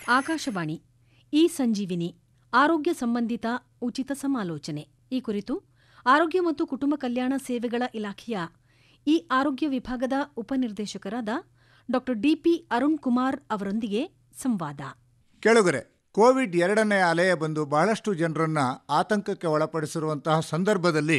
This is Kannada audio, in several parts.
ಆಕಾಶವಾಣಿ ಈ ಸಂಜೀವಿನಿ ಆರೋಗ್ಯ ಸಂಬಂಧಿತ ಉಚಿತ ಸಮಾಲೋಚನೆ ಈ ಕುರಿತು ಆರೋಗ್ಯ ಮತ್ತು ಕುಟುಂಬ ಕಲ್ಯಾಣ ಸೇವೆಗಳ ಇಲಾಖೆಯ ಈ ಆರೋಗ್ಯ ವಿಭಾಗದ ಉಪನಿರ್ದೇಶಕರಾದ ಡಾ ಡಿಪಿ ಅರುಣ್ ಕುಮಾರ್ ಅವರೊಂದಿಗೆ ಸಂವಾದ ಕೆಳಗರೆ ಕೋವಿಡ್ ಎರಡನೇ ಅಲೆಯ ಬಂದು ಬಹಳಷ್ಟು ಜನರನ್ನು ಆತಂಕಕ್ಕೆ ಒಳಪಡಿಸಿರುವಂತಹ ಸಂದರ್ಭದಲ್ಲಿ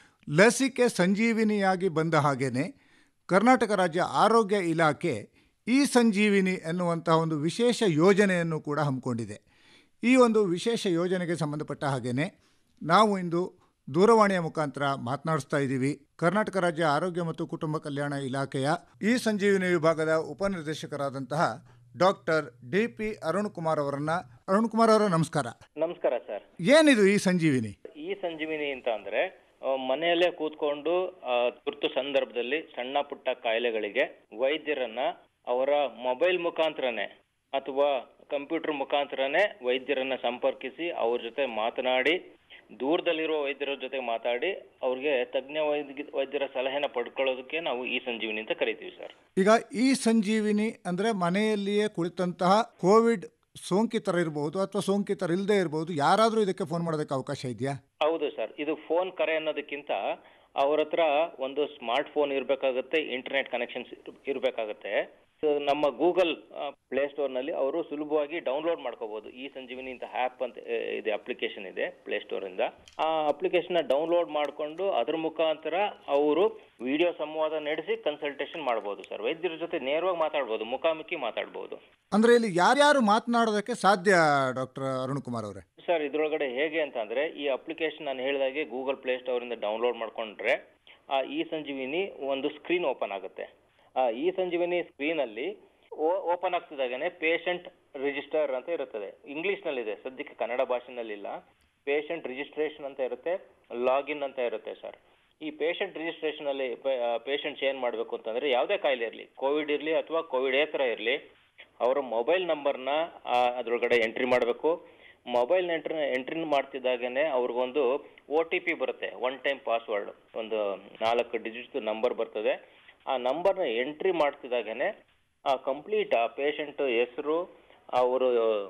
ಲಸಿಕೆ ಸಂಜೀವಿನಿಯಾಗಿ ಬಂದ ಹಾಗೇನೆ ಕರ್ನಾಟಕ ರಾಜ್ಯ ಆರೋಗ್ಯ ಇಲಾಖೆ ಈ ಸಂಜೀವಿನಿ ಎನ್ನುವಂತಹ ಒಂದು ವಿಶೇಷ ಯೋಜನೆಯನ್ನು ಕೂಡ ಹಮ್ಮಿಕೊಂಡಿದೆ ಈ ಒಂದು ವಿಶೇಷ ಯೋಜನೆಗೆ ಸಂಬಂಧಪಟ್ಟ ಹಾಗೇನೆ ನಾವು ಇಂದು ದೂರವಾಣಿಯ ಮುಖಾಂತರ ಮಾತನಾಡಿಸ್ತಾ ಇದ್ದೀವಿ ಕರ್ನಾಟಕ ರಾಜ್ಯ ಆರೋಗ್ಯ ಮತ್ತು ಕುಟುಂಬ ಕಲ್ಯಾಣ ಇಲಾಖೆಯ ಈ ಸಂಜೀವಿನಿ ವಿಭಾಗದ ಉಪನಿರ್ದೇಶಕರಾದಂತಹ doctor D P Arun Kumar ಅವರನ್ನ ಅರುಣ್ ಕುಮಾರ್ ಅವರ ನಮಸ್ಕಾರ ನಮಸ್ಕಾರ ಸರ್ ಏನಿದು ಈ ಸಂಜೀವಿನಿ ಈ ಸಂಜೀವಿನಿ ಅಂತ ಅಂದ್ರೆ ಆ, ಮನೆಯಲ್ಲೇ ಕೂತ್ಕೊಂಡು ಆ, ತುರ್ತು ಸಂದರ್ಭದಲ್ಲಿ ಸಣ್ಣ ಪುಟ್ಟ ಕಾಯಿಲೆಗಳಿಗೆ ವೈದ್ಯರನ್ನ ಅವರ ಮೊಬೈಲ್ ಮುಖಾಂತರನೇ ಅಥವಾ ಕಂಪ್ಯೂಟರ್ ಮುಖಾಂತರನೇ ವೈದ್ಯರನ್ನ ಸಂಪರ್ಕಿಸಿ ಅವ್ರ ಜೊತೆ ಮಾತನಾಡಿ ದೂರದಲ್ಲಿರುವ ವೈದ್ಯರ ಜೊತೆ ಮಾತಾಡಿ ಅವ್ರಿಗೆ ತಜ್ಞ ವೈದ್ಯ ವೈದ್ಯರ ಸಲಹೆನ ಪಡ್ಕೊಳ್ಳೋದಕ್ಕೆ ನಾವು ಈ ಸಂಜೀವಿನಿ ಅಂತ ಕರಿತೀವಿ ಸರ್ ಈಗ ಈ ಸಂಜೀವಿನಿ ಅಂದ್ರೆ ಮನೆಯಲ್ಲಿಯೇ ಕುಳಿತಂತಹ ಕೋವಿಡ್ ಸೋಂಕಿತರಿರಬಹುದು ಅಥವಾ ಸೋಂಕಿತರಿಲ್ಲದೆ ಇರಬಹುದು ಯಾರಾದರೂ ಇದಕ್ಕೆ ಫೋನ್ ಮಾಡೋದಕ್ಕೆ ಅವಕಾಶ ಇದೆಯಾ ಹೌದು ಸರ್ ಇದು ಫೋನ್ ಕರೆ ಅನ್ನೋದಕ್ಕಿಂತ ಅವ್ರ ಹತ್ರ ಒಂದು ಸ್ಮಾರ್ಟ್ ಫೋನ್ ಇರಬೇಕಾಗುತ್ತೆ ಇಂಟರ್ನೆಟ್ ಕನೆಕ್ಷನ್ಸ್ ಇರಬೇಕಾಗುತ್ತೆ ನಮ್ಮ ಗೂಗಲ್ ಪ್ಲೇ ಸ್ಟೋರ್ ನಲ್ಲಿ ಅವರು ಸುಲಭವಾಗಿ ಡೌನ್ಲೋಡ್ ಮಾಡ್ಕೋಬಹುದು ಈ ಸಂಜೀವಿನಿ ಅಂತ ಆ್ಯಪ್ ಅಂತ ಆ, ಇದೆ ಅಪ್ಲಿಕೇಶನ್ ಇದೆ ಪ್ಲೇ ಸ್ಟೋರ್ ಇಂದ ಆ ಅಪ್ಲಿಕೇಶನ್ ಡೌನ್ಲೋಡ್ ಮಾಡಿಕೊಂಡು ಅದ್ರ ಮುಖಾಂತರ ಅವರು ವಿಡಿಯೋ ಸಂವಾದ ನಡೆಸಿ ಕನ್ಸಲ್ಟೇಷನ್ ಮಾಡಬಹುದು ಸರ್ ವೈದ್ಯರ ಜೊತೆ ನೇರವಾಗಿ ಮಾತಾಡ್ಬೋದು ಮುಖಾಮುಖಿ ಮಾತಾಡ್ಬೋದು ಅಂದ್ರೆ ಇಲ್ಲಿ ಯಾರ್ಯಾರು ಮಾತನಾಡೋದಕ್ಕೆ ಸಾಧ್ಯ ಡಾಕ್ಟರ್ ಅರುಣ್ ಕುಮಾರ್ ಅವರೇ ಸರ್ ಇದ್ರೊಳಗಡೆ ಹೇಗೆ ಅಂತ ಅಂದ್ರೆ ಈ ಅಪ್ಲಿಕೇಶನ್ ನಾನು ಹೇಳಿದಾಗೆ ಗೂಗಲ್ ಪ್ಲೇ ಸ್ಟೋರ್ ಇಂದ ಡೌನ್ಲೋಡ್ ಮಾಡ್ಕೊಂಡ್ರೆ ಆ ಇ ಸಂಜೀವಿನಿ ಒಂದು ಸ್ಕ್ರೀನ್ ಓಪನ್ ಆಗುತ್ತೆ ಆ ಇ ಸಂಜೀವಿನಿ ಸ್ಕ್ರೀನ್ ಅಲ್ಲಿ ಓಪನ್ ಆಗ್ತಿದ್ದಾಗನೆ ಪೇಷಂಟ್ ರಿಜಿಸ್ಟರ್ ಅಂತ ಇರುತ್ತದೆ ಇಂಗ್ಲಿಷ್ ನಲ್ಲಿದೆ ಸದ್ಯಕ್ಕೆ ಕನ್ನಡ ಭಾಷೆನಲ್ಲಿ ಇಲ್ಲ ಪೇಷಂಟ್ ರಿಜಿಸ್ಟ್ರೇಷನ್ ಅಂತ ಇರುತ್ತೆ ಲಾಗಿನ್ ಅಂತ ಇರುತ್ತೆ ಸರ್ ಈ ಪೇಷಂಟ್ ರಿಜಿಸ್ಟ್ರೇಷನ್ ಅಲ್ಲಿ ಪೇಷಂಟ್ಸ್ ಏನ್ ಮಾಡ್ಬೇಕು ಅಂತಂದ್ರೆ ಯಾವುದೇ ಕಾಯಿಲೆ ಇರಲಿ ಕೋವಿಡ್ ಇರಲಿ ಅಥವಾ ಕೋವಿಡ್ ಏತರ ಇರಲಿ ಅವರ ಮೊಬೈಲ್ ನಂಬರ್ನ ಅದ್ರೊಳಗಡೆ ಎಂಟ್ರಿ ಮಾಡಬೇಕು ಮೊಬೈಲ್ ಎಂಟ್ರಿ ಎಂಟ್ರಿ ಮಾಡ್ತಿದ್ದಾಗನೆ ಅವ್ರಿಗೊಂದು ಒ ಟಿ ಪಿ ಬರುತ್ತೆ ಒನ್ ಟೈಮ್ ಪಾಸ್ವರ್ಡ್ ಒಂದು ನಾಲ್ಕು ಡಿಜಿಟ್ ನಂಬರ್ ಬರ್ತದೆ ಆ ನಂಬರ್ನ ಎಂಟ್ರಿ ಮಾಡ್ತಿದ್ದಾಗನೆ ಆ ಕಂಪ್ಲೀಟ್ ಆ ಪೇಷಂಟ್ ಹೆಸರು ಅವರು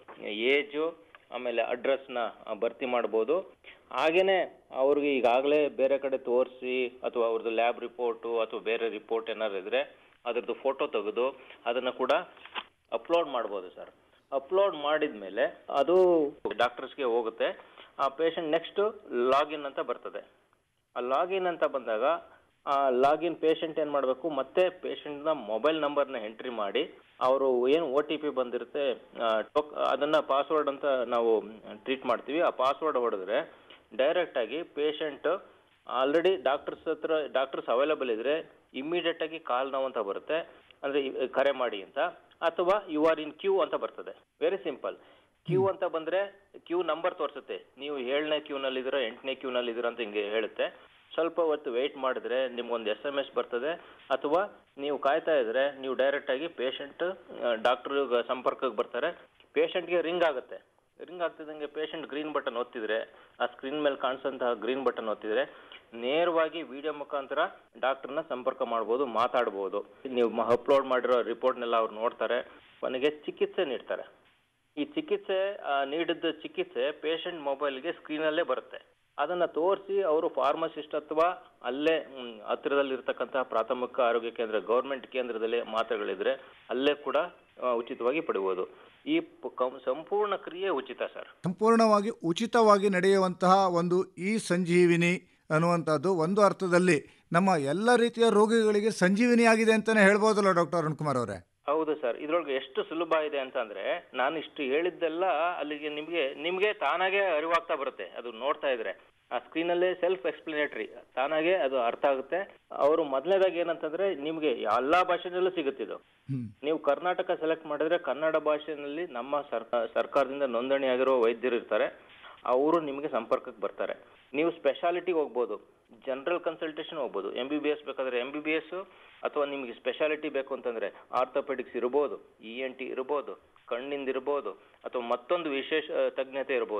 ಏಜು ಆಮೇಲೆ ಅಡ್ರೆಸ್ನ ಭರ್ತಿ ಮಾಡ್ಬೋದು ಹಾಗೇನೆ ಅವ್ರಿಗೆ ಈಗಾಗಲೇ ಬೇರೆ ಕಡೆ ತೋರಿಸಿ ಅಥವಾ ಅವ್ರದ್ದು ಲ್ಯಾಬ್ ರಿಪೋರ್ಟು ಅಥವಾ ಬೇರೆ ರಿಪೋರ್ಟ್ ಏನಾದ್ರು ಇದ್ರೆ ಅದ್ರದ್ದು ಫೋಟೋ ತೆಗೆದು ಅದನ್ನ ಕೂಡ ಅಪ್ಲೋಡ್ ಮಾಡ್ಬೋದು ಸರ್ ಅಪ್ಲೋಡ್ ಮಾಡಿದ ಮೇಲೆ ಅದು ಡಾಕ್ಟರ್ಸ್ಗೆ ಹೋಗುತ್ತೆ ಆ ಪೇಷಂಟ್ ನೆಕ್ಸ್ಟ್ ಲಾಗಿನ್ ಅಂತ ಬರ್ತದೆ ಆ ಲಾಗಿನ್ ಅಂತ ಬಂದಾಗ ಆ ಲಾಗಿನ್ ಪೇಷಂಟ್ ಏನು ಮಾಡಬೇಕು ಮತ್ತೆ ಪೇಷಂಟ್ನ ಮೊಬೈಲ್ ನಂಬರ್ನ ಎಂಟ್ರಿ ಮಾಡಿ ಅವರು ಏನು ಒ ಟಿ ಪಿ ಬಂದಿರುತ್ತೆ ಆ, ಟೋಕ್ ಅದನ್ನ ಪಾಸ್ವರ್ಡ್ ಅಂತ ನಾವು ಟ್ರೀಟ್ ಮಾಡ್ತೀವಿ ಆ ಪಾಸ್ವರ್ಡ್ ಹೊಡೆದ್ರೆ ಡೈರೆಕ್ಟ್ ಆಗಿ ಪೇಷಂಟ್ ಆಲ್ರೆಡಿ ಡಾಕ್ಟರ್ಸ್ ಹತ್ರ ಡಾಕ್ಟರ್ಸ್ ಅವೈಲೇಬಲ್ ಇದ್ರೆ ಇಮಿಡಿಯೇಟ್ ಆಗಿ ಕಾಲ್ ನೋವು ಅಂತ ಬರುತ್ತೆ ಅಂದ್ರೆ ಈ- ಕರೆ ಮಾಡಿ ಅಂತ ಅಥವಾ ಯು ಆರ್ ಇನ್ ಕ್ಯೂ ಅಂತ ಬರ್ತದೆ ವೆರಿ ಸಿಂಪಲ್ ಕ್ಯೂ ಅಂತ ಬಂದ್ರೆ ಕ್ಯೂ ನಂಬರ್ ತೋರಿಸುತ್ತೆ ನೀವು ಏಳನೇ ಕ್ಯೂ ನಲ್ಲಿ ಇದೀರಾ ಎಂಟನೇ ಕ್ಯೂ ನಲ್ಲಿ ಇದೀರಾ ಅಂತ ಹಿಂಗೆ ಹೇಳುತ್ತೆ ಸ್ವಲ್ಪ ಹೊತ್ತು ವೆಯ್ಟ್ ಮಾಡಿದ್ರೆ ನಿಮ್ಗೊಂದು ಎಸ್ ಎಮ್ ಎಸ್ ಬರ್ತದೆ ಅಥವಾ ನೀವು ಕಾಯ್ತಾ ಇದ್ರೆ ನೀವು ಡೈರೆಕ್ಟ್ ಆಗಿ ಪೇಷಂಟ್ ಡಾಕ್ಟರ್ ಸಂಪರ್ಕಕ್ಕೆ ಬರ್ತಾರೆ ಪೇಷಂಟ್ಗೆ ರಿಂಗ್ ಆಗುತ್ತೆ ರಿಂಗ್ ಆಗ್ತಿದ್ದಂಗೆ ಪೇಷಂಟ್ ಗ್ರೀನ್ ಬಟನ್ ಒತ್ತಿದ್ರೆ ಆ ಸ್ಕ್ರೀನ್ ಮೇಲೆ ಕಾಣಿಸೋಂತಹ ಗ್ರೀನ್ ಬಟನ್ ಒತ್ತಿದ್ರೆ ನೇರವಾಗಿ ವಿಡಿಯೋ ಮುಖಾಂತರ ಡಾಕ್ಟರ್ನ ಸಂಪರ್ಕ ಮಾಡ್ಬೋದು ಮಾತಾಡ್ಬೋದು ನೀವು ಅಪ್ಲೋಡ್ ಮಾಡಿರೋ ರಿಪೋರ್ಟ್ನೆಲ್ಲ ಅವ್ರು ನೋಡ್ತಾರೆ ಕೊನೆಗೆ ಚಿಕಿತ್ಸೆ ನೀಡ್ತಾರೆ ಈ ಚಿಕಿತ್ಸೆ ಆ, ನೀಡಿದ ಚಿಕಿತ್ಸೆ ಪೇಷಂಟ್ ಮೊಬೈಲ್ಗೆ ಸ್ಕ್ರೀನಲ್ಲೇ ಬರುತ್ತೆ ಅದನ್ನ ತೋರಿಸಿ ಅವರು ಫಾರ್ಮಸಿಸ್ಟ್ ಅಥವಾ ಅಲ್ಲೇ ಮ್, ಹತ್ತಿರದಲ್ಲಿರ್ತಕ್ಕಂತಹ ಪ್ರಾಥಮಿಕ ಆರೋಗ್ಯ ಕೇಂದ್ರ ಗೌರ್ಮೆಂಟ್ ಕೇಂದ್ರದಲ್ಲಿ ಮಾತ್ರೆಗಳಿದ್ರೆ ಅಲ್ಲೇ ಕೂಡ ಆ, ಉಚಿತವಾಗಿ ಪಡೆಯುವುದು ಈ ಪ- ಕಂ- ಸಂಪೂರ್ಣ ಕ್ರಿಯೆ ಉಚಿತ ಸರ್ ಸಂಪೂರ್ಣವಾಗಿ ಉಚಿತವಾಗಿ ನಡೆಯುವಂತಹ ಒಂದು ಈ ಸಂಜೀವಿನಿ ಅನ್ನುವಂಥದ್ದು ಒಂದು ಅರ್ಥದಲ್ಲಿ ನಮ್ಮ ಎಲ್ಲ ರೀತಿಯ ರೋಗಿಗಳಿಗೆ ಸಂಜೀವಿನಿ ಆಗಿದೆ ಅಂತಲೇ ಹೇಳ್ಬೋದಲ್ಲ ಡಾಕ್ಟರ್ ಅರುಣ್ ಕುಮಾರ್ ಅವರೇ ಹೌದು ಸರ್ ಇದ್ರೊಳಗೆ ಎಷ್ಟು ಸುಲಭ ಇದೆ ಅಂತಂದ್ರೆ ನಾನು ಇಷ್ಟು ಹೇಳಿದ್ದೆಲ್ಲ ಅಲ್ಲಿಗೆ ನಿಮಗೆ ನಿಮಗೆ ತಾನಾಗೆ ಅರಿವಾಗ್ತಾ ಬರುತ್ತೆ ಅದು ನೋಡ್ತಾ ಇದ್ರೆ ಆ ಸ್ಕ್ರೀನಲ್ಲೇ ಸೆಲ್ಫ್ ಎಕ್ಸ್ಪ್ಲನೇಟರಿ ತಾನಾಗೆ ಅದು ಅರ್ಥ ಆಗುತ್ತೆ ಅವರು ಮೊದಲನೇದಾಗಿ ಏನಂತಂದ್ರೆ ನಿಮಗೆ ಎಲ್ಲಾ ಭಾಷೆನಲ್ಲೂ ಸಿಗುತ್ತೆ ಇದು ಹ್ಮ್ ನೀವು ಕರ್ನಾಟಕ ಸೆಲೆಕ್ಟ್ ಮಾಡಿದ್ರೆ ಕನ್ನಡ ಭಾಷೆಯಲ್ಲಿ ನಮ್ಮ ಸರ್ಕ- ಸರ್ಕಾರದಿಂದ ನೋಂದಣಿ ಆಗಿರೋ ವೈದ್ಯರು ಇರ್ತಾರೆ ಅವರು ನಿಮಗೆ ಸಂಪರ್ಕಕ್ಕೆ ಬರ್ತಾರೆ ನೀವು ಸ್ಪೆಷಾಲಿಟಿಗೆ ಹೋಗ್ಬೋದು ಜನರಲ್ ಕನ್ಸಲ್ಟೇಷನ್ ಹೋಗ್ಬೋದು ಎಂ ಬಿ ಬಿ ಎಸ್ ಬೇಕಾದ್ರೆ ಎಂ ಬಿ ಬಿ ಎಸ್ ಅಥವಾ ನಿಮಗೆ ಸ್ಪೆಷಾಲಿಟಿ ಬೇಕು ಅಂತಂದ್ರೆ ಆರ್ಥೋಪೆಡಿಕ್ಸ್ ಇರ್ಬೋದು ಇ ಎನ್ ಟಿ ಇರ್ಬೋದು ಕಣ್ಣಿಂದ ಇರ್ಬೋದು ಅಥವಾ ಮತ್ತೊಂದು ವಿಶೇಷ ಆ, ತಜ್ಞತೆ ಇರ್ಬೋದು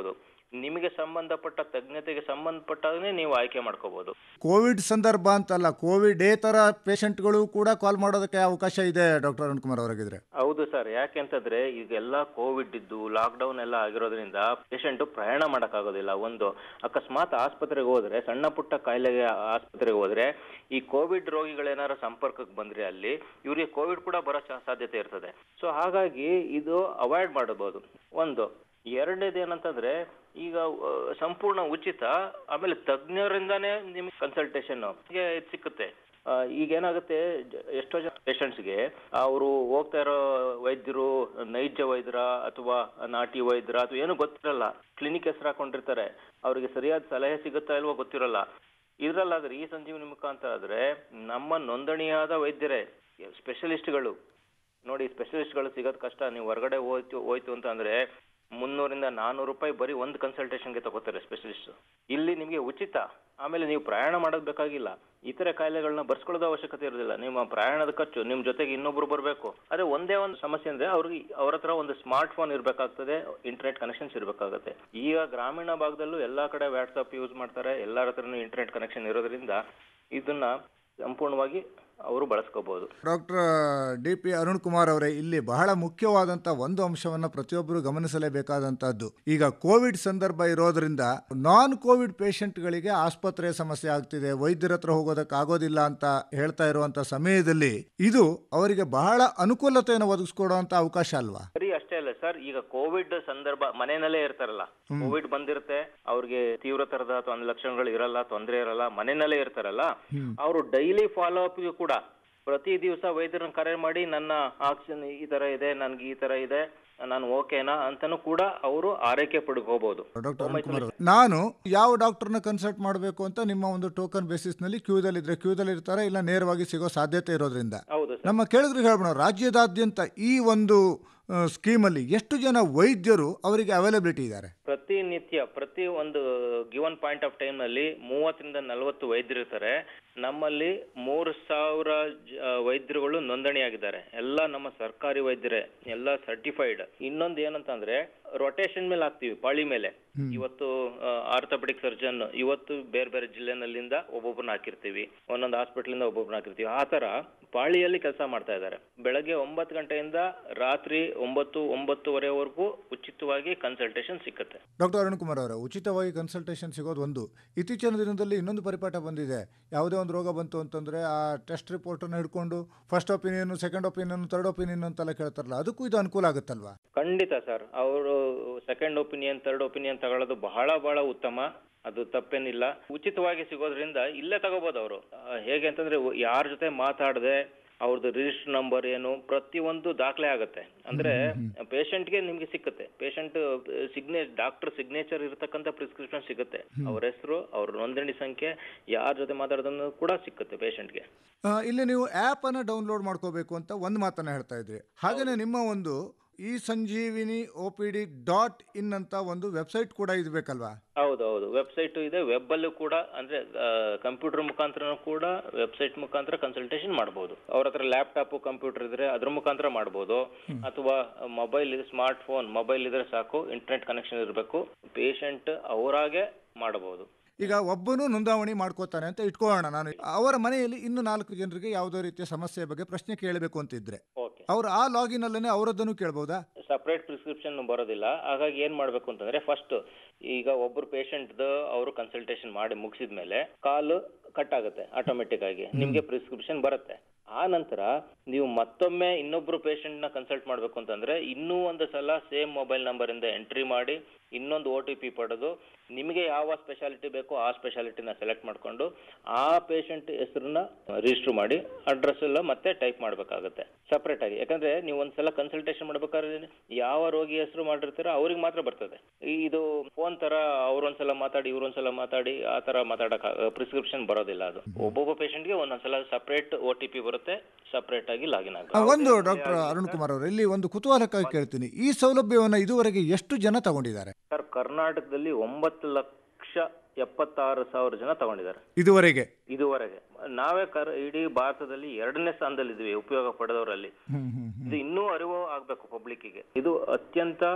ನಿಮಗೆ ಸಂಬಂಧಪಟ್ಟ ತಜ್ಞತೆಗೆ ಸಂಬಂಧಪಟ್ಟಾಗನೇ ನೀವು ಆಯ್ಕೆ ಮಾಡ್ಕೋಬಹುದು ಕೋವಿಡ್ ಸಂದರ್ಭ ಅಂತಲ್ಲ ಕೋವಿಡ್ ಏತರ ಪೇಷಂಟ್ಗಳು ಕೂಡ ಕಾಲ್ ಮಾಡೋದಕ್ಕೆ ಅವಕಾಶ ಇದೆ ಡಾಕ್ಟರ್ ಅರುಣ್ ಕುಮಾರ್ ಅವರಾಗಿದ್ರೆ ಹೌದು ಸರ್ ಯಾಕೆಂತಂದ್ರೆ ಈಗೆಲ್ಲ ಕೋವಿಡ್ ಇದ್ದು ಲಾಕ್ಡೌನ್ ಎಲ್ಲ ಆಗಿರೋದ್ರಿಂದ ಪೇಷಂಟ್ ಪ್ರಯಾಣ ಮಾಡಕ್ಕಾಗೋದಿಲ್ಲ ಒಂದು ಅಕಸ್ಮಾತ್ ಆಸ್ಪತ್ರೆಗೆ ಹೋದ್ರೆ ಸಣ್ಣ ಪುಟ್ಟ ಕಾಯಿಲೆಗೆ ಆಸ್ಪತ್ರೆಗೆ ಹೋದ್ರೆ ಈ ಕೋವಿಡ್ ರೋಗಿಗಳೇನಾರ ಸಂಪರ್ಕಕ್ಕೆ ಬಂದ್ರೆ ಅಲ್ಲಿ ಇವರಿಗೆ ಕೋವಿಡ್ ಕೂಡ ಬರೋ ಚಾ- ಸಾಧ್ಯತೆ ಇರ್ತದೆ ಸೊ ಹಾಗಾಗಿ ಇದು ಅವಾಯ್ಡ್ ಮಾಡಬಹುದು ಒಂದು ಎರಡನೇದು ಏನಂತಂದ್ರೆ ಈಗ ಆ, ಸಂಪೂರ್ಣ ಉಚಿತ ಆಮೇಲೆ ತಜ್ಞರಿಂದಾನೇ ನಿಮ್ಗೆ ಕನ್ಸಲ್ಟೇಷನ್ ಸಿಕ್ಕುತ್ತೆ ಆ, ಈಗ ಏನಾಗುತ್ತೆ ಜ- ಎಷ್ಟೋ ಜನ ಪೇಷಂಟ್ಸ್ಗೆ ಅವರು ಹೋಗ್ತಾ ಇರೋ ವೈದ್ಯರು ನೈಜ ವೈದ್ಯರ ಅಥವಾ ನಾಟಿ ವೈದ್ಯರ ಅಥವಾ ಏನು ಗೊತ್ತಿರಲ್ಲ ಕ್ಲಿನಿಕ್ ಹೆಸರು ಹಾಕೊಂಡಿರ್ತಾರೆ ಅವರಿಗೆ ಸರಿಯಾದ ಸಲಹೆ ಸಿಗುತ್ತಾ ಇಲ್ವೋ ಗೊತ್ತಿರಲ್ಲ ಇದ್ರಲ್ಲಾದ್ರೆ ಈ ಸಂಜೀವನಿ ಮುಖಾಂತರ ಆದ್ರೆ ನಮ್ಮ ನೋಂದಣಿಯಾದ ವೈದ್ಯರೇ ಸ್ಪೆಷಲಿಸ್ಟ್ಗಳು ನೋಡಿ ಸ್ಪೆಷಲಿಸ್ಟ್ಗಳು ಸಿಗೋದು ಕಷ್ಟ ನೀವು ಹೊರಗಡೆ ಹೋಯ್ತು ಹೋಯ್ತು ಅಂತ ಅಂದ್ರೆ ಮುನ್ನೂರಿಂದ ನಾನ್ನೂರು ರೂಪಾಯಿ ಬರೀ ಒಂದು ಕನ್ಸಲ್ಟೇಷನ್ಗೆ ತಗೋತಾರೆ ಸ್ಪೆಷಲಿಸ್ಟ್ ಇಲ್ಲಿ ನಿಮಗೆ ಉಚಿತ ಆಮೇಲೆ ನೀವು ಪ್ರಯಾಣ ಮಾಡೋದು ಬೇಕಾಗಿಲ್ಲ ಇತರೆ ಕಾಯಿಲೆಗಳನ್ನ ಬರ್ಸ್ಕೊಳ್ಳೋದು ಅವಶ್ಯಕತೆ ಇರೋದಿಲ್ಲ ನಿಮ್ಮ ಪ್ರಯಾಣದ ಖರ್ಚು ನಿಮ್ ಜೊತೆಗೆ ಇನ್ನೊಬ್ರು ಬರಬೇಕು ಅದೇ ಒಂದೇ ಒಂದು ಸಮಸ್ಯೆ ಅಂದ್ರೆ ಅವ್ರಿಗೆ ಅವ್ರ ಹತ್ರ ಒಂದು ಸ್ಮಾರ್ಟ್ ಫೋನ್ ಇರಬೇಕಾಗ್ತದೆ ಇಂಟರ್ನೆಟ್ ಕನೆಕ್ಷನ್ಸ್ ಇರಬೇಕಾಗುತ್ತೆ ಈಗ ಗ್ರಾಮೀಣ ಭಾಗದಲ್ಲೂ ಎಲ್ಲಾ ಕಡೆ ವಾಟ್ಸಪ್ ಯೂಸ್ ಮಾಡ್ತಾರೆ ಎಲ್ಲರ ಹತ್ರನೂ ಇಂಟರ್ನೆಟ್ ಕನೆಕ್ಷನ್ ಇರೋದ್ರಿಂದ ಇದನ್ನ ಸಂಪೂರ್ಣವಾಗಿ ಅವರು ಬಳಸ್ಕೋಬಹುದು doctor D P Arun Kumar ಅವರೇ ಇಲ್ಲಿ ಬಹಳ ಮುಖ್ಯವಾದಂಥ ಒಂದು ಅಂಶವನ್ನು ಪ್ರತಿಯೊಬ್ಬರು ಗಮನಿಸಲೇಬೇಕಾದಂಥದ್ದು ಈಗ ಕೋವಿಡ್ ಸಂದರ್ಭ ಇರೋದ್ರಿಂದ ನಾನ್ ಕೋವಿಡ್ ಪೇಷಂಟ್ಗಳಿಗೆ ಆಸ್ಪತ್ರೆ ಸಮಸ್ಯೆ ಆಗ್ತಿದೆ ವೈದ್ಯರ ಹತ್ರ ಹೋಗೋದಕ್ಕೆ ಆಗೋದಿಲ್ಲ ಅಂತ ಹೇಳ್ತಾ ಇರುವಂತ ಸಮಯದಲ್ಲಿ ಇದು ಅವರಿಗೆ ಬಹಳ ಅನುಕೂಲತೆಯನ್ನು ಒದಗಿಸ್ಕೊಡುವಂತ ಅವಕಾಶ ಅಲ್ವಾ ಸರಿ ಅಷ್ಟೇ ಅಲ್ಲ ಸರ್ ಈಗ ಕೋವಿಡ್ ಸಂದರ್ಭ ಮನೆಯಲ್ಲೇ ಇರ್ತಾರಲ್ಲ ಕೋವಿಡ್ ಬಂದಿರುತ್ತೆ ಅವ್ರಿಗೆ ತೀವ್ರ ತರದ ತೊಂದ್ ಲಕ್ಷಣಗಳು ಇರಲ್ಲ ತೊಂದರೆ ಇರಲ್ಲ ಮನೆಯಲ್ಲೇ ಇರ್ತಾರಲ್ಲ ಅವರು ಡೈಲಿ ಫಾಲೋ ಅಪ್ಗೆ ಕೂಡ ಪ್ರತಿ ದಿವಸ ವೈದ್ಯರನ್ನ ಕರೆ ಮಾಡಿ ನನ್ನ ಆಕ್ಸಿಜನ್ ಈ ತರ ಇದೆ ನನ್ಗೆ ಈ ತರ ಇದೆ ನಾನು ಓಕೆನಾ ಅಂತಾನು ಕೂಡ ಅವರು ಆರೈಕೆ ಪಡ್ಕೋಬಹುದು ಡಾಕ್ಟರ್ ಅರುಣ್ ಕುಮಾರ್ ಅವರು ನಾನು ಯಾವ ಡಾಕ್ಟರ್ನ ಕನ್ಸಲ್ಟ್ ಮಾಡಬೇಕು ಅಂತ ನಿಮ್ಮ ಒಂದು ಟೋಕನ್ ಬೇಸಿಸ್ನಲ್ಲಿ ಕ್ಯೂದಲ್ಲಿ ಇದ್ರೆ ಕ್ಯೂದಲ್ಲಿ ಇರ್ತಾರೆ ಇಲ್ಲ ನೇರವಾಗಿ ಸಿಗೋ ಸಾಧ್ಯತೆ ಇರೋದ್ರಿಂದ ಹೌದು ಸರ್ ನಮ್ಮ ಕೇಳಿದ್ರಿಗೆ ಹೇಳ್ಬೋಣ ರಾಜ್ಯದಾದ್ಯಂತ ಈ ಒಂದು ಆ, ಸ್ಕೀಮಲ್ಲಿ ಎಷ್ಟು ಜನ ವೈದ್ಯರು ಅವರಿಗೆ ಅವೈಲಬಿಲಿಟಿ ಇದ್ದಾರೆ ಪ್ರತಿನಿತ್ಯ ಪ್ರತಿ ಒಂದು ಗಿವನ್ ಪಾಯಿಂಟ್ ಆಫ್ ಟೈಮ್ ನಲ್ಲಿ ಮೂವತ್ತರಿಂದ ನಲವತ್ತು ವೈದ್ಯರು ಇರ್ತಾರೆ ನಮ್ಮಲ್ಲಿ ಮೂರು ಸಾವಿರ ಜ- ಆ, ವೈದ್ಯರುಗಳು ನೋಂದಣಿಯಾಗಿದ್ದಾರೆ ಎಲ್ಲ ನಮ್ಮ ಸರ್ಕಾರಿ ವೈದ್ಯರೇ ಎಲ್ಲ ಸರ್ಟಿಫೈಡ್ ಇನ್ನೊಂದು ಏನಂತಂದ್ರೆ ರೊಟೇಷನ್ ಮೇಲೆ ಹಾಕ್ತಿವಿ ಪಾಳಿ ಮೇಲೆ ಇವತ್ತು ಆರ್ಥೋಪೆಡಿಕ್ ಸರ್ಜನ್ ಇವತ್ತು ಬೇರೆ ಬೇರೆ ಜಿಲ್ಲೆನಲ್ಲಿಂದ ಒಬ್ಬೊಬ್ಬರನ್ನ ಹಾಕಿರ್ತೀವಿ ಒಂದೊಂದು ಹಾಸ್ಪಿಟಲ್ ಒಬ್ಬೊಬ್ಬರನ್ನ ಹಾಕಿರ್ತೀವಿ ಆ ತರ ಪಾಳಿಯಲ್ಲಿ ಕೆಲಸ ಮಾಡ್ತಾ ಇದ್ದಾರೆ ಬೆಳಗ್ಗೆ ಒಂಬತ್ತು ಗಂಟೆಯಿಂದ ರಾತ್ರಿ ಒಂಬತ್ತು ಒಂಬತ್ತುವರೆವರೆಗೂ ಉಚಿತವಾಗಿ ಕನ್ಸಲ್ಟೇಷನ್ ಸಿಕ್ಕತ್ತೆ ಡಾಕ್ಟರ್ ಅರುಣ್ ಕುಮಾರ್ ಅವರೇ ಉಚಿತವಾಗಿ ಕನ್ಸಲ್ಟೇಷನ್ ಸಿಗೋದು ಒಂದು ಇತ್ತೀಚಿನ ದಿನದಲ್ಲಿ ಇನ್ನೊಂದು ಪರಿಪಾಠ ಬಂದಿದೆ ಯಾವುದೇ ಒಂದು ರೋಗ ಬಂತು ಅಂತಂದರೆ ಆ ಟೆಸ್ಟ್ ರಿಪೋರ್ಟನ್ನು ಹಿಡ್ಕೊಂಡು first opinion second opinion third opinion ಅಂತೆಲ್ಲ ಕೇಳ್ತಾರಲ್ಲ ಅದಕ್ಕೂ ಇದು ಅನುಕೂಲ ಆಗುತ್ತಲ್ವಾ ಖಂಡಿತ ಸರ್ ಅವರು ಸೆಕೆಂಡ್ ಒಪಿನಿಯನ್ ಥರ್ಡ್ ಒಪಿನಿಯನ್ ತಗೊಳ್ಳೋದು ಬಹಳ ಬಹಳ ಉತ್ತಮ ಅದು ತಪ್ಪೇನಿಲ್ಲ ಉಚಿತವಾಗಿ ಸಿಗೋದ್ರಿಂದ ಇಲ್ಲೇ ತಗೋಬಹುದು ಅವರು ಹೇಗೆ ಅಂತಂದ್ರೆ ಯಾರ ಜೊತೆ ಮಾತಾಡದೆ ಅವ್ರದ್ದು ರಿಜಿಸ್ಟರ್ ನಂಬರ್ ಏನು ಪ್ರತಿಯೊಂದು ದಾಖಲೆ ಆಗುತ್ತೆ ಅಂದ್ರೆ ಪೇಷಂಟ್ಗೆ ನಿಮ್ಗೆ ಸಿಕ್ಕುತ್ತೆ ಪೇಷಂಟ್ ಸಿಗ್ನೇ ಡಾಕ್ಟರ್ ಸಿಗ್ನೇಚರ್ ಇರತಕ್ಕಂತ ಪ್ರಿಸ್ಕ್ರಿಪ್ಷನ್ ಸಿಗುತ್ತೆ ಅವ್ರ ಹೆಸರು ಅವ್ರ ನೋಂದಣಿ ಸಂಖ್ಯೆ ಯಾರ ಜೊತೆ ಮಾತಾಡೋದನ್ನು ಕೂಡ ಸಿಕ್ಕುತ್ತೆ ಪೇಷಂಟ್ಗೆ ಆ, ಇಲ್ಲಿ ನೀವು ಆ್ಯಪನ್ನು ಡೌನ್ಲೋಡ್ ಮಾಡ್ಕೋಬೇಕು ಅಂತ ಒಂದು ಮಾತನ್ನು ಹೇಳ್ತಾ ಇದ್ರಿ ಹಾಗೆಯೇ ನಿಮ್ಮ ಒಂದು ಈ Sanjeevani O P D dot in ಅಂತ ಒಂದು ವೆಬ್ಸೈಟ್ ಕೂಡ ಇರಬೇಕಲ್ವಾ ಹೌದು ಹೌದು ವೆಬ್ಸೈಟ್ ಇದೆ ವೆಬ್ ಅಲ್ಲೂ ಕೂಡ ಅಂದ್ರೆ ಕಂಪ್ಯೂಟರ್ ಮುಖಾಂತರ ಕೂಡ ವೆಬ್ಸೈಟ್ ಮುಖಾಂತರ ಕನ್ಸಲ್ಟೇಷನ್ ಮಾಡಬಹುದು ಅವ್ರ ಹತ್ರ ಲ್ಯಾಪ್ಟಾಪ್ ಕಂಪ್ಯೂಟರ್ ಇದ್ರೆ ಅದ್ರ ಮುಖಾಂತರ ಮಾಡಬಹುದು ಅಥವಾ ಮೊಬೈಲ್ ಇದೆ ಸ್ಮಾರ್ಟ್ ಫೋನ್ ಮೊಬೈಲ್ ಇದ್ರೆ ಸಾಕು ಇಂಟರ್ನೆಟ್ ಕನೆಕ್ಷನ್ ಇರಬೇಕು ಪೇಷಂಟ್ ಅವರಾಗೆ ಮಾಡಬಹುದು ಈಗ ಒಬ್ಬನು ನೋಂದಾವಣಿ ಮಾಡ್ಕೋತಾನೆ ಅಂತ ಇಟ್ಕೊಳ್ಳೋಣ ನಾನು ಅವರ ಮನೆಯಲ್ಲಿ ಇನ್ನು ನಾಲ್ಕು ಜನರಿಗೆ ಯಾವುದೋ ರೀತಿಯ ಸಮಸ್ಯೆ ಬಗ್ಗೆ ಪ್ರಶ್ನೆ ಕೇಳಬೇಕು ಅಂತಿದ್ರೆ ಓಕೆ ಅವ್ರು ಆ ಲಾಗಿನ್ ಅಲ್ಲೇ ಅವರದ್ದನ್ನು ಕೇಳ್ಬೋದಾ ಸಪ್ರೇಟ್ ಪ್ರಿಸ್ಕ್ರಿಪ್ಷನ್ ಬರೋದಿಲ್ಲ ಹಾಗಾಗಿ ಏನ್ ಮಾಡ್ಬೇಕು ಅಂತಂದ್ರೆ ಫಸ್ಟ್ ಈಗ ಒಬ್ರು ಪೇಷಂಟ್ ಅವರು ಕನ್ಸಲ್ಟೇಷನ್ ಮಾಡಿ ಮುಗಿಸಿದ ಮೇಲೆ ಕಾಲು ಕಟ್ ಆಗುತ್ತೆ ಆಟೋಮೆಟಿಕ್ ಆಗಿ ನಿಮ್ಗೆ ಪ್ರಿಸ್ಕ್ರಿಪ್ಷನ್ ಬರುತ್ತೆ ಆ ನಂತರ ನೀವು ಮತ್ತೊಮ್ಮೆ ಇನ್ನೊಬ್ರು ಪೇಷಂಟ್ ನ ಕನ್ಸಲ್ಟ್ ಮಾಡ್ಬೇಕು ಅಂತಂದ್ರೆ ಇನ್ನೂ ಒಂದು ಸಲ ಸೇಮ್ ಮೊಬೈಲ್ ನಂಬರ್ ಇಂದ ಎಂಟ್ರಿ ಮಾಡಿ ಇನ್ನೊಂದು ಒ ಟಿ ಪಿ ಪಡೆದು ನಿಮಗೆ ಯಾವ ಸ್ಪೆಷಾಲಿಟಿ ಬೇಕೋ ಆ ಸ್ಪೆಷಾಲಿಟಿನ ಸೆಲೆಕ್ಟ್ ಮಾಡ್ಕೊಂಡು ಆ ಪೇಷಂಟ್ ಹೆಸರನ್ನ ರಿಜಿಸ್ಟರ್ ಮಾಡಿ ಅಡ್ರೆಸ್ ಎಲ್ಲ ಮತ್ತೆ ಟೈಪ್ ಮಾಡ್ಬೇಕಾಗುತ್ತೆ ಸಪ್ರೇಟ್ ಆಗಿ ಯಾಕಂದ್ರೆ ನೀವು ಒಂದ್ಸಲ ಕನ್ಸಲ್ಟೇಷನ್ ಮಾಡ್ಬೇಕಾದ್ರೆ ಯಾವ ರೋಗಿ ಹೆಸರು ಮಾಡಿರ್ತೀರೋ ಅವ್ರಿಗೆ ಮಾತ್ರ ಬರ್ತದೆ ಈ- ಇದು ಫೋನ್ ತರ ಅವ್ರೊಂದ್ಸಲ ಮಾತಾಡಿ ಇವ್ರೊಂದ್ಸಲ ಮಾತಾಡಿ ಆ ತರ ಮಾತಾಡಕ್ ಪ್ರಿಸ್ಕ್ರಿಪ್ಷನ್ ಬರೋದಿಲ್ಲ ಅದು ಒಬ್ಬೊಬ್ಬ ಪೇಷಂಟ್ಗೆ ಒಂದೊಂದ್ಸಲ ಸಪ್ರೇಟ್ ಒ ಟಿ ಪಿ ಬರುತ್ತೆ ಸಪ್ರೇಟ್ ಆಗಿ ಲಾಗಿನ್ ಆ, ಆಗುತ್ತೆ ಒಂದು ಡಾಕ್ಟರ್ ಅರುಣ್ ಕುಮಾರ್ ಅವರು ಇಲ್ಲಿ ಒಂದು ಕುತೂಹಲಕ್ಕಾಗಿ ಕೇಳ್ತೀನಿ ಈ ಸೌಲಭ್ಯವನ್ನು ಇದುವರೆಗೆ ಎಷ್ಟು ಜನ ತಗೊಂಡಿದ್ದಾರೆ ಸರ್ ಕರ್ನಾಟಕದಲ್ಲಿ ಒಂಬತ್ತು ಲಕ್ಷ ಎಪ್ಪತ್ತಾರು ಸಾವಿರ ಜನ ತಗೊಂಡಿದ್ದಾರೆ ಇದುವರೆಗೆ ಇದುವರೆಗೆ ನಾವೇ ಕರ್ ಇಡೀ ಭಾರತದಲ್ಲಿ ಎರಡನೇ ಸ್ಥಾನದಲ್ಲಿದ್ದೀವಿ ಉಪಯೋಗ ಪಡೆದವರಲ್ಲಿ ಹ್ಮ್ ಹ್ಮ್ ಇದು ಇನ್ನೂ ಅರಿವು ಆಗ್ಬೇಕು ಪಬ್ಲಿಕ್ಕಿಗೆ ಇದು ಅತ್ಯಂತ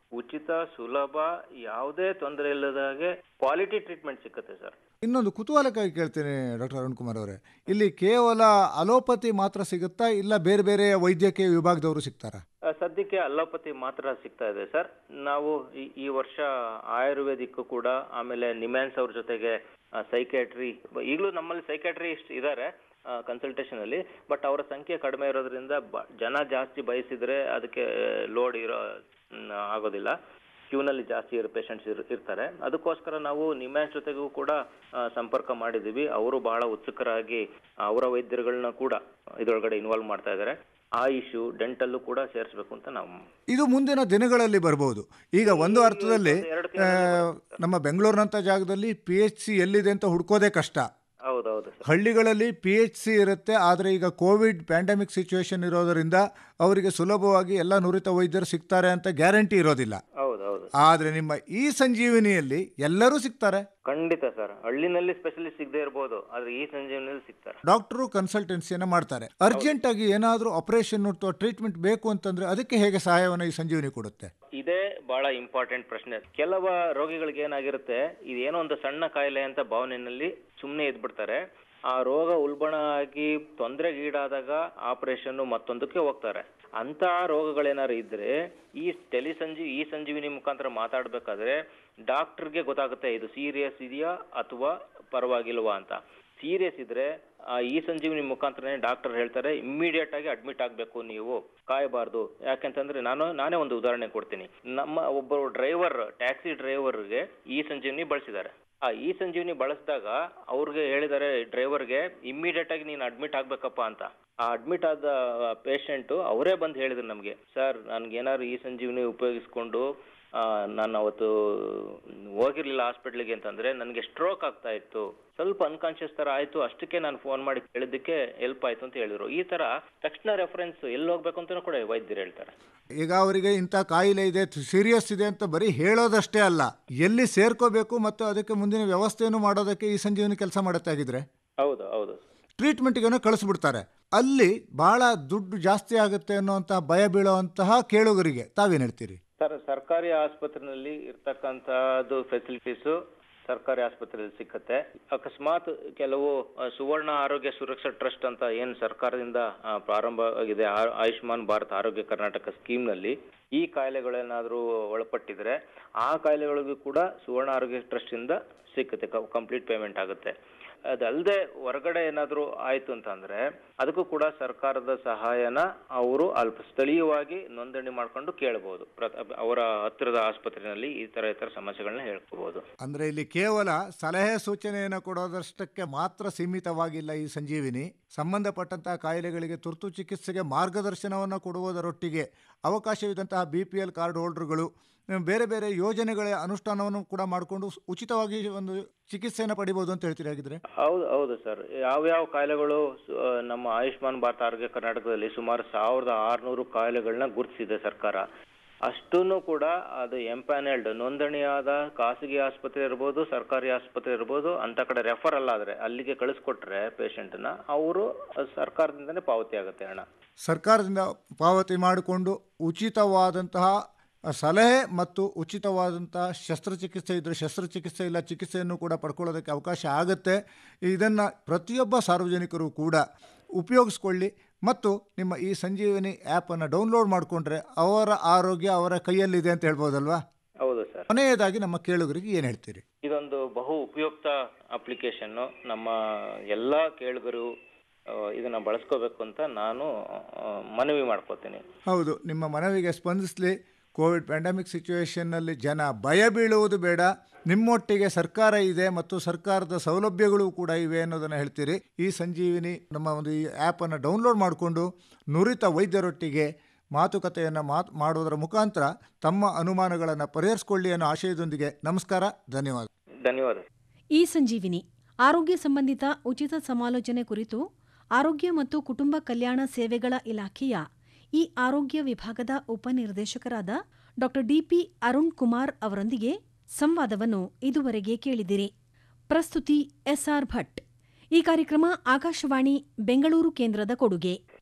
ಉಚಿತ ಸುಲಭ ಯಾವುದೇ ತೊಂದರೆ ಇಲ್ಲದ ಹಾಗೆ ಕ್ವಾಲಿಟಿ ಟ್ರೀಟ್ಮೆಂಟ್ ಸಿಕ್ಕುತ್ತೆ ಸರ್ ಇನ್ನೊಂದು ಕುತೂಹಲಕ್ಕಾಗಿ ಕೇಳ್ತೀನಿ ಡಾಕ್ಟರ್ ಅರುಣ್ ಕುಮಾರ್ ಅವರೇ ಇಲ್ಲಿ ಕೇವಲ ಅಲೋಪತಿ ಮಾತ್ರ ಸಿಗುತ್ತಾ ಇಲ್ಲ ಬೇರೆ ಬೇರೆ ವೈದ್ಯಕೀಯ ವಿಭಾಗದವರು ಸಿಗ್ತಾರಾ ಆ, ಸದ್ಯಕ್ಕೆ ಅಲ್ಲೋಪತಿ ಮಾತ್ರ ಸಿಗ್ತಾ ಇದೆ ಸರ್ ನಾವು ಈ ಈ ವರ್ಷ ಆಯುರ್ವೇದಿಕ್ ಕೂಡ ಆಮೇಲೆ ನಿಮ್ಯಾನ್ಸ್ ಅವ್ರ ಜೊತೆಗೆ ಸೈಕ್ಯಾಟ್ರಿ ಈಗಲೂ ನಮ್ಮಲ್ಲಿ ಸೈಕ್ಯಾಟ್ರಿಸ್ಟ್ ಇದ್ದಾರೆ ಕನ್ಸಲ್ಟೇಷನ್ ಅಲ್ಲಿ ಬಟ್ ಅವರ ಸಂಖ್ಯೆ ಕಡಿಮೆ ಇರೋದ್ರಿಂದ ಬ- ಜನ ಜಾಸ್ತಿ ಬಯಸಿದ್ರೆ ಅದಕ್ಕೆ ಲೋಡ್ ಇರೋ ಮ್, ಆಗೋದಿಲ್ಲ ಕ್ಯೂನಲ್ಲಿ ಜಾಸ್ತಿ ಇರೋ ಪೇಷಂಟ್ಸ್ ಇರ್ತಾರೆ ಅದಕ್ಕೋಸ್ಕರ ನಾವು ನಿಮ್ಯಾನ್ಸ್ ಜೊತೆಗೂ ಕೂಡ ಆ, ಸಂಪರ್ಕ ಮಾಡಿದ್ದೀವಿ ಅವರು ಬಹಳ ಉತ್ಸುಕರಾಗಿ ಅವರ ವೈದ್ಯರುಗಳನ್ನ ಕೂಡ ಇದರೊಳಗಡೆ ಇನ್ವಾಲ್ವ್ ಮಾಡ್ತಾ ಇದ್ದಾರೆ ಆಯುಷು ಡೆಂಟಲ್ಲು ಕೂಡ ಸೇರಿಸ್ಬೇಕು ಅಂತ ನಾವು ಇದು ಮುಂದಿನ ದಿನಗಳಲ್ಲಿ ಬರ್ಬೋದು ಈಗ ಒಂದು ಅರ್ಥದಲ್ಲಿ ಎರಡು ಆ, ನಮ್ಮ ಬೆಂಗಳೂರಿನಂಥ ಜಾಗದಲ್ಲಿ ಪಿ ಎಚ್ ಸಿ ಎಲ್ಲಿದೆ ಅಂತ ಹುಡ್ಕೋದೇ ಕಷ್ಟ ಹೌದೌದು ಸರ್ ಹಳ್ಳಿಗಳಲ್ಲಿ ಪಿ ಎಚ್ ಸಿ ಇರುತ್ತೆ ಆದರೆ ಈಗ ಕೋವಿಡ್ ಪ್ಯಾಂಡಮಿಕ್ ಸಿಚುವೇಶನ್ ಇರೋದರಿಂದ ಅವರಿಗೆ ಸುಲಭವಾಗಿ ಎಲ್ಲ ನುರಿತ ವೈದ್ಯರು ಸಿಗ್ತಾರೆ ಅಂತ ಗ್ಯಾರಂಟಿ ಇರೋದಿಲ್ಲ ಹೌದು ಹೌದು ಆದರೆ ನಿಮ್ಮ ಈ ಸಂಜೀವಿನಿಯಲ್ಲಿ ಎಲ್ಲರೂ ಸಿಗ್ತಾರೆ ಖಂಡಿತ ಸರ್ ಹಳ್ಳಿನಲ್ಲಿ ಸ್ಪೆಷಲಿಸ್ಟ್ ಸಿಗದೆ ಇರ್ಬೋದು ಆದ್ರೆ ಈ ಸಂಜೀವನಿಯಲ್ಲಿ ಸಿಗ್ತಾರೆ ಡಾಕ್ಟರು ಕನ್ಸಲ್ಟೆನ್ಸಿಯನ್ನು ಮಾಡ್ತಾರೆ ಅರ್ಜೆಂಟ್ ಆಗಿ ಏನಾದರೂ ಆಪರೇಷನ್ ಅಥವಾ ಟ್ರೀಟ್ಮೆಂಟ್ ಬೇಕು ಅಂತಂದ್ರೆ ಅದಕ್ಕೆ ಹೇಗೆ ಸಹಾಯವನ್ನು ಈ ಸಂಜೀವಿನಿ ಕೊಡುತ್ತೆ ಇದೇ ಬಹಳ ಇಂಪಾರ್ಟೆಂಟ್ ಪ್ರಶ್ನೆ ಕೆಲವ ರೋಗಿಗಳಿಗೆ ಏನಾಗಿರುತ್ತೆ ಇದೇನೋ ಒಂದು ಸಣ್ಣ ಕಾಯಿಲೆ ಅಂತ ಭಾವನೆಯಲ್ಲಿ ಸುಮ್ಮನೆ ಇದ್ಬಿಡ್ತಾರೆ ಆ ರೋಗ ಉಲ್ಬಣ ಆಗಿ ತೊಂದರೆಗೀಡಾದಾಗ ಆಪರೇಷನ್ ಮತ್ತೊಂದಕ್ಕೆ ಹೋಗ್ತಾರೆ ಅಂತ ರೋಗಗಳೇನಾದ್ರು ಇದ್ರೆ ಈ ಟೆಲಿಸಂಜಿ ಈ ಸಂಜೀವಿನಿ ಮುಖಾಂತರ ಮಾತಾಡ್ಬೇಕಾದ್ರೆ ಡಾಕ್ಟರ್ಗೆ ಗೊತ್ತಾಗುತ್ತೆ ಇದು ಸೀರಿಯಸ್ ಇದೆಯಾ ಅಥವಾ ಪರವಾಗಿಲ್ವಾ ಅಂತ ಸೀರಿಯಸ್ ಇದ್ರೆ ಆ ಈ ಸಂಜೀವಿನಿ ಮುಖಾಂತರನೇ ಡಾಕ್ಟರ್ ಹೇಳ್ತಾರೆ ಇಮ್ಮಿಡಿಯೇಟ್ ಆಗಿ ಅಡ್ಮಿಟ್ ಆಗಬೇಕು ನೀವು ಕಾಯಬಾರ್ದು ಯಾಕೆಂತಂದ್ರೆ ನಾನು ನಾನೇ ಒಂದು ಉದಾಹರಣೆ ಕೊಡ್ತೀನಿ ನಮ್ಮ ಒಬ್ಬರು ಡ್ರೈವರ್ ಟ್ಯಾಕ್ಸಿ ಡ್ರೈವರ್ಗೆ ಈ ಸಂಜೀವಿನಿ ಬಳಸಿದ್ದಾರೆ ಆ ಈ ಸಂಜೀವಿನಿ ಬಳಸಿದಾಗ ಅವ್ರಿಗೆ ಹೇಳಿದ್ದಾರೆ ಡ್ರೈವರ್ಗೆ ಇಮ್ಮಿಡಿಯೇಟ್ ಆಗಿ ನೀನು ಅಡ್ಮಿಟ್ ಆಗ್ಬೇಕಪ್ಪ ಅಂತ ಆ ಅಡ್ಮಿಟ್ ಆದ ಪೇಷಂಟ್ ಅವರೇ ಬಂದು ಹೇಳಿದ್ರು ನಮಗೆ ಸರ್ ನನ್ಗೇನಾದ್ರು ಈ ಸಂಜೀವಿನಿ ಉಪಯೋಗಿಸ್ಕೊಂಡು ಆ, ನಾನು ಅವತ್ತು ಹೋಗಿರ್ಲಿಲ್ಲ ಹಾಸ್ಪಿಟ್ಲಿಗೆ ಅಂತಂದ್ರೆ ನನಗೆ ಸ್ಟ್ರೋಕ್ ಆಗ್ತಾ ಇತ್ತು ಸ್ವಲ್ಪ ಅನ್ಕಾನ್ಶಿಯಸ್ ತರ ಆಯ್ತು ಅಷ್ಟಕ್ಕೆ ನಾನು ಫೋನ್ ಮಾಡಿ ಕೇಳಿದ್ದಕ್ಕೆ ಹೆಲ್ಪ್ ಆಯ್ತು ಅಂತ ಹೇಳಿದ್ರು ಈ ತರ ತಕ್ಷಣ ರೆಫರೆನ್ಸ್ ಎಲ್ಲಿ ಹೋಗ್ಬೇಕು ಅಂತ ಕೂಡ ವೈದ್ಯರು ಹೇಳ್ತಾರೆ ಈಗ ಅವರಿಗೆ ಇಂಥ ಕಾಯಿಲೆ ಇದೆ ಸೀರಿಯಸ್ ಇದೆ ಅಂತ ಬರೀ ಹೇಳೋದಷ್ಟೇ ಅಲ್ಲ ಎಲ್ಲಿ ಸೇರ್ಕೋಬೇಕು ಮತ್ತು ಅದಕ್ಕೆ ಮುಂದಿನ ವ್ಯವಸ್ಥೆಯನ್ನು ಮಾಡೋದಕ್ಕೆ ಈ ಸಂಜೀವಿನಿ ಕೆಲಸ ಮಾಡುತ್ತಾಗಿದ್ರೆ ಹೌದು ಹೌದು ಟ್ರೀಟ್ಮೆಂಟ್ಗೆ ಕಳಿಸ್ಬಿಡ್ತಾರೆ ಅಲ್ಲಿ ಬಹಳ ದುಡ್ಡು ಜಾಸ್ತಿ ಆಗುತ್ತೆ ಅನ್ನುವಂಥ ಭಯ ಬೀಳುವಂತಹ ಕೇಳುಗರಿಗೆ ತಾವೇನು ಹೇಳ್ತೀರಿ ಸರ್ ಸರ್ಕಾರಿ ಆಸ್ಪತ್ರೆಯಲ್ಲಿ ಇರ್ತಕ್ಕಂಥದ್ದು ಫೆಸಿಲಿಟೀಸು ಸರ್ಕಾರಿ ಆಸ್ಪತ್ರೆಯಲ್ಲಿ ಸಿಕ್ಕತ್ತೆ ಅಕಸ್ಮಾತ್ ಕೆಲವು ಆ, ಸುವರ್ಣ ಆರೋಗ್ಯ ಸುರಕ್ಷಾ ಟ್ರಸ್ಟ್ ಅಂತ ಏನು ಸರ್ಕಾರದಿಂದ ಆ, ಪ್ರಾರಂಭ ಆಗಿದೆ ಆ- ಆಯುಷ್ಮಾನ್ ಭಾರತ್ ಆರೋಗ್ಯ ಕರ್ನಾಟಕ ಸ್ಕೀಮ್ನಲ್ಲಿ ಈ ಕಾಯಿಲೆಗಳೇನಾದರೂ ಒಳಪಟ್ಟಿದ್ರೆ ಆ ಕಾಯಿಲೆಗಳಿಗೂ ಕೂಡ ಸುವರ್ಣ ಆರೋಗ್ಯ ಟ್ರಸ್ಟ್ ಇಂದ ಸಿಕ್ಕುತ್ತೆ ಕಂಪ್ಲೀಟ್ ಪೇಮೆಂಟ್ ಆಗುತ್ತೆ ಅದಲ್ಲದೆ ಹೊರಗಡೆ ಏನಾದರೂ ಆಯ್ತು ಅಂತಂದ್ರೆ ಅದಕ್ಕೂ ಕೂಡ ಸರ್ಕಾರದ ಸಹಾಯನ ಅವರು ಅಲ್ಪ ಸ್ಥಳೀಯವಾಗಿ ನೋಂದಣಿ ಮಾಡ್ಕೊಂಡು ಕೇಳಬಹುದು ಅವರ ಹತ್ತಿರದ ಆಸ್ಪತ್ರೆಯಲ್ಲಿ ಈ ತರ ಈ ತರ ಸಮಸ್ಯೆಗಳನ್ನ ಹೇಳ್ಕೋಬಹುದು ಅಂದರೆ ಇಲ್ಲಿ ಕೇವಲ ಸಲಹೆ ಸೂಚನೆಯನ್ನು ಕೊಡೋದಷ್ಟಕ್ಕೆ ಮಾತ್ರ ಸೀಮಿತವಾಗಿಲ್ಲ ಈ ಸಂಜೀವಿನಿ ಸಂಬಂಧಪಟ್ಟಂತಹ ಕಾಯಿಲೆಗಳಿಗೆ ತುರ್ತು ಚಿಕಿತ್ಸೆಗೆ ಮಾರ್ಗದರ್ಶನವನ್ನು ಕೊಡುವುದರೊಟ್ಟಿಗೆ ಅವಕಾಶವಿದ್ದಂತಹ ಬಿ ಪಿ ಎಲ್ ಕಾರ್ಡ್ ಹೋಲ್ಡರ್ಗಳು ಹ್ಮ್, ಬೇರೆ ಬೇರೆ ಯೋಜನೆಗಳ ಅನುಷ್ಠಾನವನ್ನು ಕೂಡ ಮಾಡಿಕೊಂಡು ಉಚಿತವಾಗಿ ಒಂದು ಚಿಕಿತ್ಸೆಯನ್ನು ಪಡಿಬೋದು ಅಂತ ಹೇಳ್ತೀರಿ ಹಾಗಿದ್ರೆ ಹೌದು ಹೌದು ಸರ್ ಯಾವ್ಯಾವ ಕಾಯಿಲೆಗಳು ಸು- ಆ, ನಮ್ಮ ಆಯುಷ್ಮಾನ್ ಭಾರತ ಆರೋಗ್ಯ ಕರ್ನಾಟಕದಲ್ಲಿ ಸುಮಾರು ಸಾವಿರದ ಆರುನೂರು ಕಾಯಿಲೆಗಳನ್ನ ಗುರುತಿಸಿದೆ ಸರ್ಕಾರ ಅಷ್ಟನ್ನು ಕೂಡ ಅದು ಎಂಪ್ಯಾನೆಲ್ಡ್ ನೋಂದಣಿಯಾದ ಖಾಸಗಿ ಆಸ್ಪತ್ರೆ ಇರ್ಬೋದು ಸರ್ಕಾರಿ ಆಸ್ಪತ್ರೆ ಇರ್ಬೋದು ಅಂತ ಕಡೆ ರೆಫರ್ ಅಲ್ಲಾದ್ರೆ ಅಲ್ಲಿಗೆ ಕಳಿಸ್ಕೊಟ್ರೆ ಪೇಷಂಟ್ನ ಅವರು ಸರ್ಕಾರದಿಂದನೇ ಪಾವತಿ ಆಗುತ್ತೆ ಹಣ ಸರ್ಕಾರದಿಂದ ಪಾವತಿ ಮಾಡಿಕೊಂಡು ಉಚಿತವಾದಂತಹ ಸಲಹೆ ಮತ್ತು ಉಚಿತವಾದಂತಹ ಶಸ್ತ್ರಚಿಕಿತ್ಸೆ ಇದ್ದರೆ ಶಸ್ತ್ರಚಿಕಿತ್ಸೆ ಇಲ್ಲ ಚಿಕಿತ್ಸೆಯನ್ನು ಕೂಡ ಪಡ್ಕೊಳ್ಳೋದಕ್ಕೆ ಅವಕಾಶ ಆಗುತ್ತೆ ಇದನ್ನು ಪ್ರತಿಯೊಬ್ಬ ಸಾರ್ವಜನಿಕರು ಕೂಡ ಉಪಯೋಗಿಸ್ಕೊಳ್ಳಿ ಮತ್ತು ನಿಮ್ಮ ಈ ಸಂಜೀವಿನಿ ಆ್ಯಪನ್ನು ಡೌನ್ಲೋಡ್ ಮಾಡಿಕೊಂಡ್ರೆ ಅವರ ಆರೋಗ್ಯ ಅವರ ಕೈಯಲ್ಲಿದೆ ಅಂತ ಹೇಳ್ಬೋದಲ್ವಾ ಹೌದು ಸರ್ ಕೊನೆಯದಾಗಿ ನಮ್ಮ ಕೇಳುಗರಿಗೆ ಏನು ಹೇಳ್ತೀರಿ ಇದೊಂದು ಬಹು ಉಪಯುಕ್ತ ಅಪ್ಲಿಕೇಶನ್ನು ನಮ್ಮ ಎಲ್ಲ ಕೇಳುಗರು ಆ, ಇದನ್ನ ಬಳಸ್ಕೋಬೇಕು ಅಂತ ನಾನು ಆ, ಮನವಿ ಮಾಡ್ಕೋತೀನಿ ಹೌದು ನಿಮ್ಮ ಮನವಿಗೆ ಸ್ಪಂದಿಸಲಿ ಕೋವಿಡ್ ಪ್ಯಾಂಡಮಿಕ್ ಸಿಚುವೇಷನ್ನಲ್ಲಿ ಜನ ಭಯ ಬೀಳುವುದು ಬೇಡ ನಿಮ್ಮೊಟ್ಟಿಗೆ ಸರ್ಕಾರ ಇದೆ ಮತ್ತು ಸರ್ಕಾರದ ಸೌಲಭ್ಯಗಳು ಕೂಡ ಇವೆ ಅನ್ನೋದನ್ನು ಹೇಳ್ತೀರಿ ಈ ಸಂಜೀವಿನಿ ನಮ್ಮ ಒಂದು ಈ ಆ್ಯಪನ್ನು ಡೌನ್ಲೋಡ್ ಮಾಡಿಕೊಂಡು ನುರಿತ ವೈದ್ಯರೊಟ್ಟಿಗೆ ಮಾತುಕತೆಯನ್ನು ಮಾತು ಮಾಡುವುದರ ಮುಖಾಂತರ ತಮ್ಮ ಅನುಮಾನಗಳನ್ನು ಪರಿಹರಿಸಿಕೊಳ್ಳಿ ಅನ್ನೋ ಆಶಯದೊಂದಿಗೆ ನಮಸ್ಕಾರ ಧನ್ಯವಾದ ಧನ್ಯವಾದ ಈ ಸಂಜೀವಿನಿ ಆರೋಗ್ಯ ಸಂಬಂಧಿತ ಉಚಿತ ಸಮಾಲೋಚನೆ ಕುರಿತು ಆರೋಗ್ಯ ಮತ್ತು ಕುಟುಂಬ ಕಲ್ಯಾಣ ಸೇವೆಗಳ ಇಲಾಖೆಯ ಈ ಆರೋಗ್ಯ ವಿಭಾಗದ ಉಪನಿರ್ದೇಶಕರಾದ ಡಾ ಡಿಪಿ ಅರುಣ್ ಕುಮಾರ್ ಅವರೊಂದಿಗೆ ಸಂವಾದವನ್ನು ಇದುವರೆಗೆ ಕೇಳಿದಿರಿ ಪ್ರಸ್ತುತಿ ಎಸ್ಆರ್ ಭಟ್ ಈ ಕಾರ್ಯಕ್ರಮ ಆಕಾಶವಾಣಿ ಬೆಂಗಳೂರು ಕೇಂದ್ರದ ಕೊಡುಗೆ